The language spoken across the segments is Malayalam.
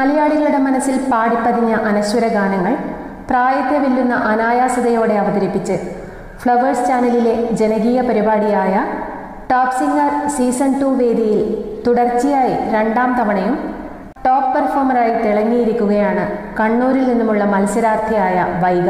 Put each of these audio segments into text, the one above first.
മലയാളികളുടെ മനസ്സിൽ പാടിപ്പതിഞ്ഞ അനശ്വര ഗാനങ്ങൾ പ്രായത്തെ വെല്ലുന്ന അനായാസതയോടെ അവതരിപ്പിച്ച് ഫ്ലവേഴ്സ് ചാനലിലെ ജനകീയ പരിപാടിയായ ടോപ്പ് സിംഗർ സീസൺ ടു വേദിയിൽ തുടർച്ചയായി രണ്ടാം തവണയും ടോപ്പ് പെർഫോമറായി തിളങ്ങിയിരിക്കുകയാണ് കണ്ണൂരിൽ നിന്നുമുള്ള മത്സരാർത്ഥിയായ വൈഗ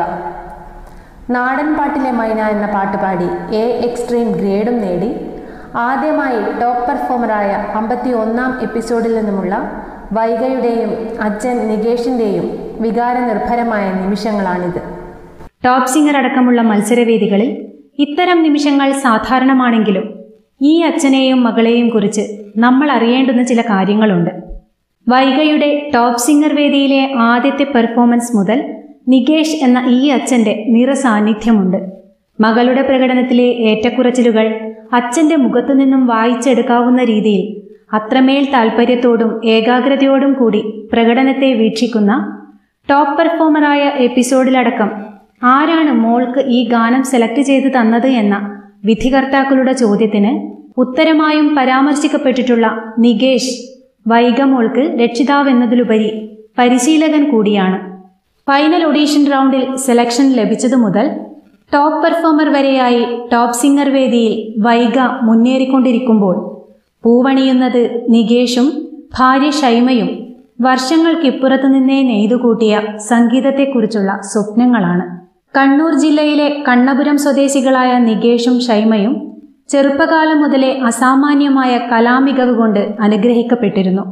നാടൻ പാട്ടിലെ മൈന എന്ന പാട്ടുപാടി എ എക്സ്ട്രീം ഗ്രേഡും നേടി ആദ്യമായി ടോപ്പ് പെർഫോമറായ അമ്പത്തി ഒന്നാം എപ്പിസോഡിൽ നിന്നുമുള്ള വൈഗയുടെയും അച്ഛൻ നികേഷിൻ്റെയും വികാരനിർഭരമായ നിമിഷങ്ങളാണിത് ടോപ്പ് സിംഗർ അടക്കമുള്ള മത്സരവേദികളിൽ ഇത്തരം നിമിഷങ്ങൾ സാധാരണമാണെങ്കിലും ഈ അച്ഛനെയും മകളെയും കുറിച്ച് നമ്മൾ അറിയേണ്ടുന്ന ചില കാര്യങ്ങളുണ്ട് വൈഗയുടെ ടോപ്പ് സിംഗർ വേദിയിലെ ആദ്യത്തെ പെർഫോമൻസ് മുതൽ നികേഷ് എന്ന ഈ അച്ഛന്റെ നിറസാന്നിധ്യമുണ്ട് മകളുടെ പ്രകടനത്തിലെ ഏറ്റക്കുറച്ചിലുകൾ അച്ഛന്റെ മുഖത്തു നിന്നും വായിച്ചെടുക്കാവുന്ന രീതിയിൽ അത്രമേൽ താൽപ്പര്യത്തോടും ഏകാഗ്രതയോടും കൂടി പ്രകടനത്തെ വീക്ഷിക്കുന്ന ടോപ്പ് പെർഫോമറായ എപ്പിസോഡിലടക്കം ആരാണ് മോൾക്ക് ഈ ഗാനം സെലക്ട് ചെയ്ത് തന്നത് എന്ന വിധികർത്താക്കളുടെ ചോദ്യത്തിന് ഉത്തരമായും പരാമർശിക്കപ്പെട്ടിട്ടുള്ള നികേഷ് വൈഗമോൾക്ക് രക്ഷിതാവെന്നതിലുപരി പരിശീലകൻ കൂടിയാണ് ഫൈനൽ ഒഡീഷൻ റൗണ്ടിൽ സെലക്ഷൻ ലഭിച്ചതു മുതൽ ടോപ്പ് പെർഫോമർ വരെയായി ടോപ്പ് സിംഗർ വേദിയിൽ വൈഗ മുന്നേറിക്കൊണ്ടിരിക്കുമ്പോൾ പൂവണിയുന്നത് നികേഷും ഭാര്യ ഷൈമയും വർഷങ്ങൾക്കിപ്പുറത്തു നിന്നേ നെയ്തുകൂട്ടിയ സംഗീതത്തെക്കുറിച്ചുള്ള സ്വപ്നങ്ങളാണ് കണ്ണൂർ ജില്ലയിലെ കണ്ണപുരം സ്വദേശികളായ നികേഷും ഷൈമയും ചെറുപ്പകാലം മുതലേ അസാമാന്യമായ കലാമികവ് കൊണ്ട് അനുഗ്രഹിക്കപ്പെട്ടിരുന്നു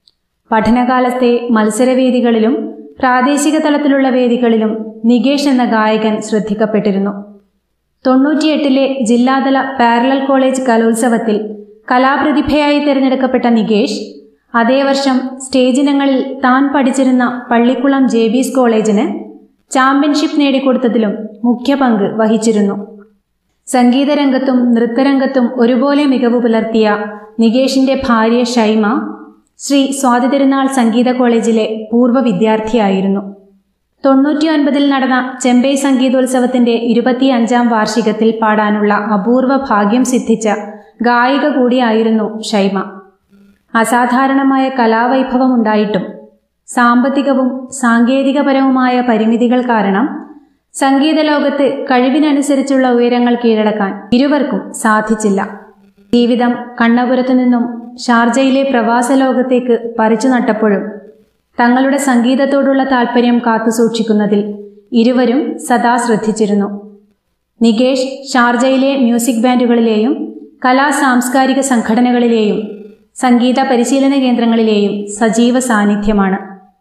പഠനകാലത്തെ മത്സരവേദികളിലും പ്രാദേശിക തലത്തിലുള്ള വേദികളിലും നികേഷ് എന്ന ഗായകൻ ശ്രദ്ധിക്കപ്പെട്ടിരുന്നു തൊണ്ണൂറ്റിയെട്ടിലെ ജില്ലാതല പാരലൽ കോളേജ് കലോത്സവത്തിൽ കലാപ്രതിഭയായി തിരഞ്ഞെടുക്കപ്പെട്ട നികേഷ് അതേ വർഷം സ്റ്റേജിനങ്ങളിൽ താൻ പഠിച്ചിരുന്ന പള്ളിക്കുളം ജെ ബീസ് കോളേജിന് ചാമ്പ്യൻഷിപ്പ് നേടിക്കൊടുത്തതിലും മുഖ്യ പങ്ക് വഹിച്ചിരുന്നു സംഗീതരംഗത്തും നൃത്തരംഗത്തും ഒരുപോലെ മികവ് പുലർത്തിയ നികേഷിന്റെ ഭാര്യ ഷൈമ ശ്രീ സ്വാതി തിരുനാൾ സംഗീത കോളേജിലെ പൂർവ്വ വിദ്യാർത്ഥിയായിരുന്നു തൊണ്ണൂറ്റിയൊൻപതിൽ നടന്ന ചെമ്പൈ സംഗീതോത്സവത്തിന്റെ ഇരുപത്തിയഞ്ചാം വാർഷികത്തിൽ പാടാനുള്ള അപൂർവ ഭാഗ്യം സിദ്ധിച്ച ഗായിക കൂടിയായിരുന്നു ഷൈമ അസാധാരണമായ കലാവൈഭവമുണ്ടായിട്ടും സാമ്പത്തികവും സാങ്കേതികപരവുമായ പരിമിതികൾ കാരണം സംഗീത ലോകത്ത് കഴിവിനനുസരിച്ചുള്ള ഉയരങ്ങൾ കീഴടക്കാൻ ഇരുവർക്കും സാധിച്ചില്ല ജീവിതം കണ്ണപുരത്തു നിന്നും ഷാർജയിലെ പ്രവാസ ലോകത്തേക്ക് പറിച്ചു നട്ടപ്പോഴും തങ്ങളുടെ സംഗീതത്തോടുള്ള താല്പര്യം കാത്തുസൂക്ഷിക്കുന്നതിൽ ഇരുവരും സദാ ശ്രദ്ധിച്ചിരുന്നു നികേഷ് ഷാർജയിലെ മ്യൂസിക് ബാൻഡുകളിലെയും കലാ സാംസ്കാരിക സംഘടനകളിലെയും സംഗീത പരിശീലന കേന്ദ്രങ്ങളിലെയും സജീവ സാന്നിധ്യമാണ്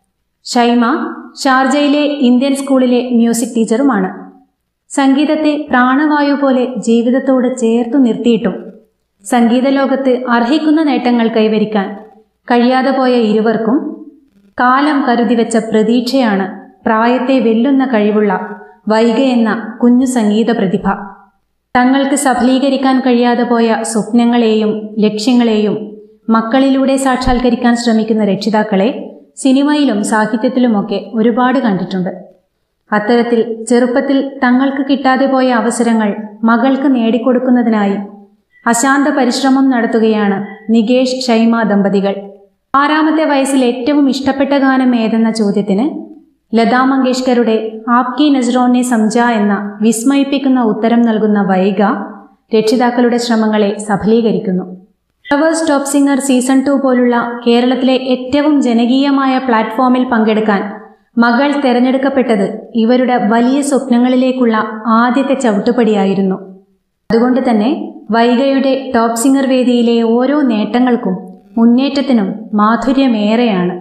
ഷൈമ ഷാർജയിലെ ഇന്ത്യൻ സ്കൂളിലെ മ്യൂസിക് ടീച്ചറുമാണ് സംഗീതത്തെ പ്രാണവായു പോലെ ജീവിതത്തോട് ചേർത്തു നിർത്തിയിട്ടും സംഗീത ലോകത്ത് അർഹിക്കുന്ന നേട്ടങ്ങൾ കൈവരിക്കാൻ കഴിയാതെ പോയ ഇരുവർക്കും കാലം കരുതിവെച്ച പ്രതീക്ഷയാണ് പ്രായത്തെ വെല്ലുന്ന കഴിവുള്ള വൈഗ എന്ന കുഞ്ഞു സംഗീത പ്രതിഭ തങ്ങൾക്ക് സഫലീകരിക്കാൻ കഴിയാതെ പോയ സ്വപ്നങ്ങളെയും ലക്ഷ്യങ്ങളെയും മക്കളിലൂടെ സാക്ഷാത്കരിക്കാൻ ശ്രമിക്കുന്ന രക്ഷിതാക്കളെ സിനിമയിലും സാഹിത്യത്തിലുമൊക്കെ ഒരുപാട് കണ്ടിട്ടുണ്ട് അത്തരത്തിൽ ചെറുപ്പത്തിൽ തങ്ങൾക്ക് കിട്ടാതെ പോയ അവസരങ്ങൾ മകൾക്ക് നേടിക്കൊടുക്കുന്നതിനായി അശാന്ത പരിശ്രമം നടത്തുകയാണ് നികേഷ് ഷൈമ ദമ്പതികൾ ആറാമത്തെ വയസ്സിൽ ഏറ്റവും ഇഷ്ടപ്പെട്ട ഗാനം ഏതെന്ന ചോദ്യത്തിന് ലതാ മങ്കേഷ്കറുടെ ആപ്കി നസ്രോനെ സംജ എന്ന വിസ്മയിപ്പിക്കുന്ന ഉത്തരം നൽകുന്ന വൈഗ രക്ഷിതാക്കളുടെ ശ്രമങ്ങളെ സഫലീകരിക്കുന്നു Flowers top singer season two പോലുള്ള കേരളത്തിലെ ഏറ്റവും ജനകീയമായ പ്ലാറ്റ്ഫോമിൽ പങ്കെടുക്കാൻ മകൾ തെരഞ്ഞെടുക്കപ്പെട്ടത് ഇവരുടെ വലിയ സ്വപ്നങ്ങളിലേക്കുള്ള ആദ്യത്തെ ചവിട്ടുപടിയായിരുന്നു അതുകൊണ്ട് തന്നെ വൈഗയുടെ ടോപ്പ് സിംഗർ വേദിയിലെ ഓരോ നേട്ടങ്ങൾക്കും മുന്നേറ്റത്തിനും മാധുര്യമേറെയാണ്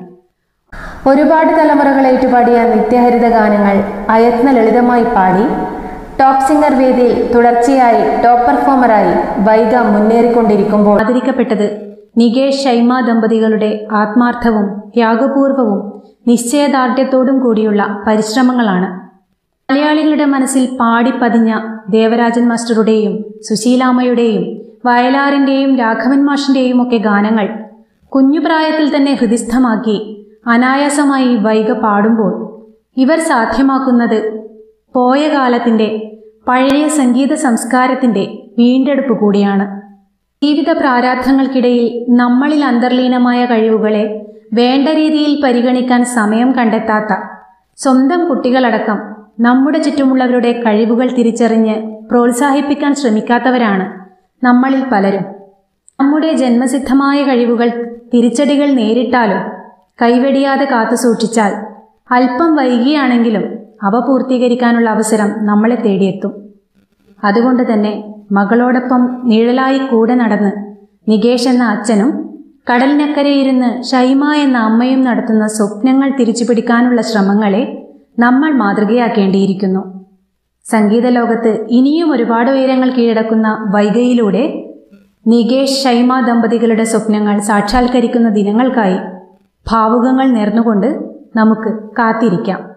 ഒരുപാട് തലമുറകൾ ഏറ്റുപാടിയ നിത്യഹരിത ഗാനങ്ങൾ അയത്ന ലളിതമായി പാടി ടോപ്പ് സിംഗർ വേദിയിൽ തുടർച്ചയായി ടോപ്പ് പെർഫോമറായി വൈഗ മുന്നേറിക്കൊണ്ടിരിക്കുമ്പോൾ ആദരിക്കപ്പെട്ടത് നികേഷ് ഷൈമ ദമ്പതികളുടെ ആത്മാർത്ഥവും ത്യാഗപൂർവവും നിശ്ചയദാർഢ്യത്തോടും കൂടിയുള്ള പരിശ്രമങ്ങളാണ് മലയാളികളുടെ മനസ്സിൽ പാടിപ്പതിഞ്ഞ ദേവരാജൻ മാസ്റ്ററുടെയും സുശീലാമ്മയുടെയും വയലാറിന്റെയും രാഘവൻ മാഷിന്റെയും ഒക്കെ ഗാനങ്ങൾ കുഞ്ഞുപ്രായത്തിൽ തന്നെ ഹൃദിസ്ഥമാക്കി അനായാസമായി വൈക പാടുമ്പോൾ ഇവർ സാധ്യമാക്കുന്നത് പോയ കാലത്തിന്റെ പഴയ സംഗീത സംസ്കാരത്തിന്റെ വീണ്ടെടുപ്പ് കൂടിയാണ് ജീവിത പ്രാരാബ്ധങ്ങൾക്കിടയിൽ നമ്മളിൽ അന്തർലീനമായ കഴിവുകളെ വേണ്ട രീതിയിൽ പരിഗണിക്കാൻ സമയം കണ്ടെത്താത്ത സ്വന്തം കുട്ടികളടക്കം നമ്മുടെ ചുറ്റുമുള്ളവരുടെ കഴിവുകൾ തിരിച്ചറിഞ്ഞ് പ്രോത്സാഹിപ്പിക്കാൻ ശ്രമിക്കാത്തവരാണ് നമ്മളിൽ പലരും നമ്മുടെ ജന്മസിദ്ധമായ കഴിവുകൾ തിരിച്ചടികൾ നേരിട്ടാലും കൈവെടിയാതെ കാത്തു സൂക്ഷിച്ചാൽ അല്പം വൈകിയാണെങ്കിലും അവ പൂർത്തീകരിക്കാനുള്ള അവസരം നമ്മളെ തേടിയെത്തും അതുകൊണ്ട് തന്നെ മകളോടൊപ്പം നിഴലായി കൂടെ നടന്ന് നികേഷ് എന്ന അച്ഛനും കടലിനക്കരയിരുന്ന് ഷൈമ എന്ന അമ്മയും നടത്തുന്ന സ്വപ്നങ്ങൾ തിരിച്ചുപിടിക്കാനുള്ള ശ്രമങ്ങളെ നമ്മൾ മാതൃകയാക്കേണ്ടിയിരിക്കുന്നു സംഗീത ലോകത്ത് ഇനിയും ഒരുപാട് ഉയരങ്ങൾ കീഴടക്കുന്ന വൈഗയിലൂടെ നികേഷ് ഷൈമ ദമ്പതികളുടെ സ്വപ്നങ്ങൾ സാക്ഷാത്കരിക്കുന്ന ദിനങ്ങൾക്കായി ഭാവുകങ്ങൾ നേർന്നുകൊണ്ട് നമുക്ക് കാത്തിരിക്കാം